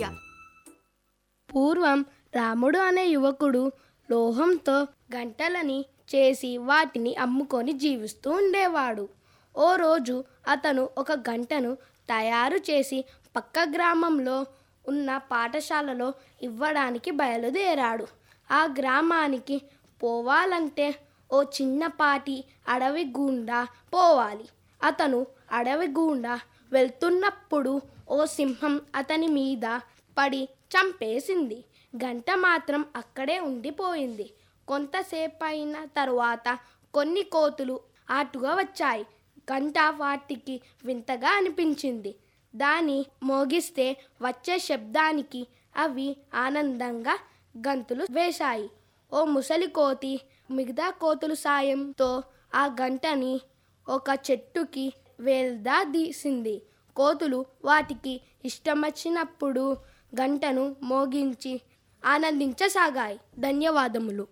విద్య పూర్వం రాముడు అనే యువకుడు లోహంతో గంటలని చేసి వాటిని అమ్ముకొని జీవిస్తూ ఉండేవాడు ఓ రోజు అతను ఒక గంటను తయారు చేసి పక్క గ్రామంలో ఉన్న పాఠశాలలో ఇవ్వడానికి బయలుదేరాడు ఆ గ్రామానికి పోవాలంటే ఓ చిన్నపాటి అడవి గుండా పోవాలి అతను అడవి గుండా వెళ్తున్నప్పుడు ఓ సింహం అతని మీద పడి చంపేసింది గంట మాత్రం అక్కడే ఉండిపోయింది కొంతసేపు అయిన తరువాత కొన్ని కోతులు అటుగా వచ్చాయి గంట వాటికి వింతగా అనిపించింది దాని మోగిస్తే వచ్చే శబ్దానికి అవి ఆనందంగా గంతులు వేశాయి ఓ ముసలి కోతి మిగతా కోతుల సాయంతో ఆ గంటని ఒక చెట్టుకి వేలాదీసింది కోతులు వాటికి ఇష్టమొచ్చినప్పుడు గంటను మోగించి ఆనందించసాగాయి ధన్యవాదములు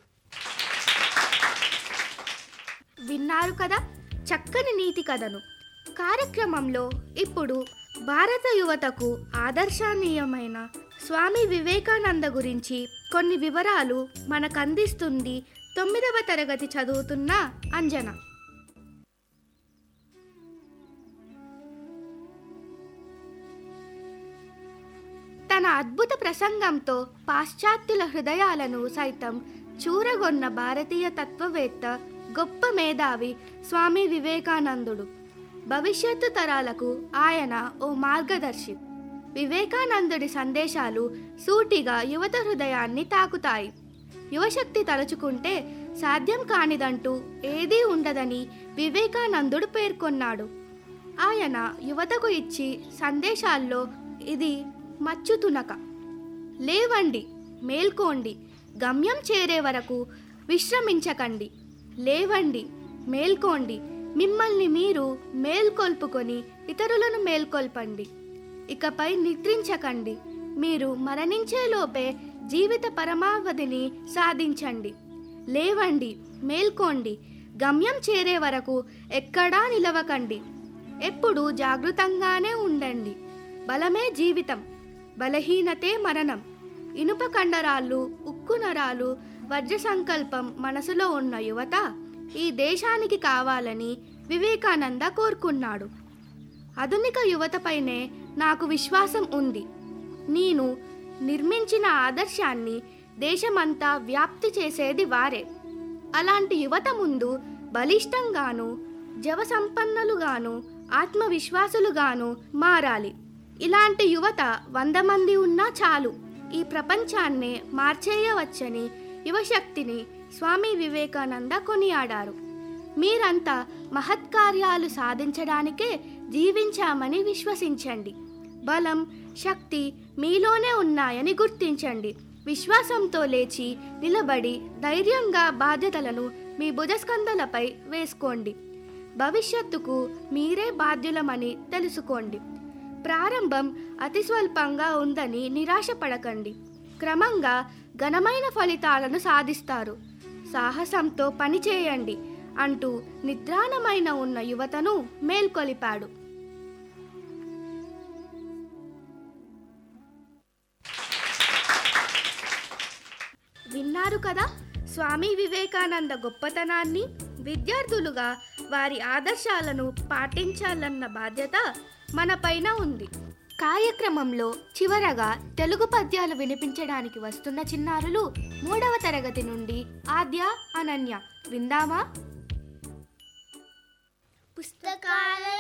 విన్నారు కదా చక్కని నీతి కథను కార్యక్రమంలో ఇప్పుడు భారత యువతకు ఆదర్శనీయమైన స్వామి వివేకానంద గురించి కొన్ని వివరాలు మనకు అందిస్తుంది తొమ్మిదవ తరగతి చదువుతున్న అంజన తన అద్భుత ప్రసంగంతో పాశ్చాత్యుల హృదయాలను సైతం చూరగొన్న భారతీయ తత్వవేత్త గొప్ప మేధావి స్వామి వివేకానందుడు భవిష్యత్తు తరాలకు ఆయన ఓ మార్గదర్శి వివేకానందుడి సందేశాలు సూటిగా యువత హృదయాన్ని తాకుతాయి యువశక్తి తలుచుకుంటే సాధ్యం కానిదంటూ ఏదీ ఉండదని వివేకానందుడు పేర్కొన్నాడు ఆయన యువతకు ఇచ్చి సందేశాల్లో ఇది మచ్చుతునక లేవండి మేల్కోండి గమ్యం చేరే వరకు విశ్రమించకండి లేవండి మేల్కోండి మిమ్మల్ని మీరు మేల్కొల్పుకొని ఇతరులను మేల్కొల్పండి ఇకపై నిద్రించకండి మీరు మరణించేలోపే జీవిత పరమావధిని సాధించండి లేవండి మేల్కోండి గమ్యం చేరే వరకు ఎక్కడా నిలవకండి ఎప్పుడు జాగృతంగానే ఉండండి బలమే జీవితం బలహీనతే మరణం ఇనుప కండరాలు ఉక్కు నరాలు వజ్ర సంకల్పం మనసులో ఉన్న యువత ఈ దేశానికి కావాలని వివేకానంద కోరుకున్నాడు ఆధునిక యువతపైనే నాకు విశ్వాసం ఉంది నేను నిర్మించిన ఆదర్శాన్ని దేశమంతా వ్యాప్తి చేసేది వారే అలాంటి యువత ముందు బలిష్టంగాను జవ సంపన్నులుగాను ఆత్మవిశ్వాసులుగాను మారాలి ఇలాంటి యువత వంద మంది ఉన్నా చాలు ఈ ప్రపంచాన్నే మార్చేయవచ్చని యువశక్తిని స్వామి వివేకానంద కొనియాడారు మీరంతా మహత్కార్యాలు సాధించడానికే జీవించామని విశ్వసించండి బలం శక్తి మీలోనే ఉన్నాయని గుర్తించండి విశ్వాసంతో లేచి నిలబడి ధైర్యంగా బాధ్యతలను మీ భుజస్కంధలపై వేసుకోండి భవిష్యత్తుకు మీరే బాధ్యులమని తెలుసుకోండి ప్రారంభం అతి స్వల్పంగా ఉందని నిరాశపడకండి క్రమంగా ఘనమైన ఫలితాలను సాధిస్తారు సాహసంతో పనిచేయండి అంటూ నిద్రాణమైన ఉన్న యువతను మేల్కొలిపాడు విన్నారు కదా స్వామి వివేకానంద గొప్పతనాన్ని విద్యార్థులుగా వారి ఆదర్శాలను పాటించాలన్న బాధ్యత మనపైన ఉంది కార్యక్రమంలో చివరగా తెలుగు పద్యాలు వినిపించడానికి వస్తున్న చిన్నారులు మూడవ తరగతి నుండి ఆద్య అనన్య విందామా పుస్తకాల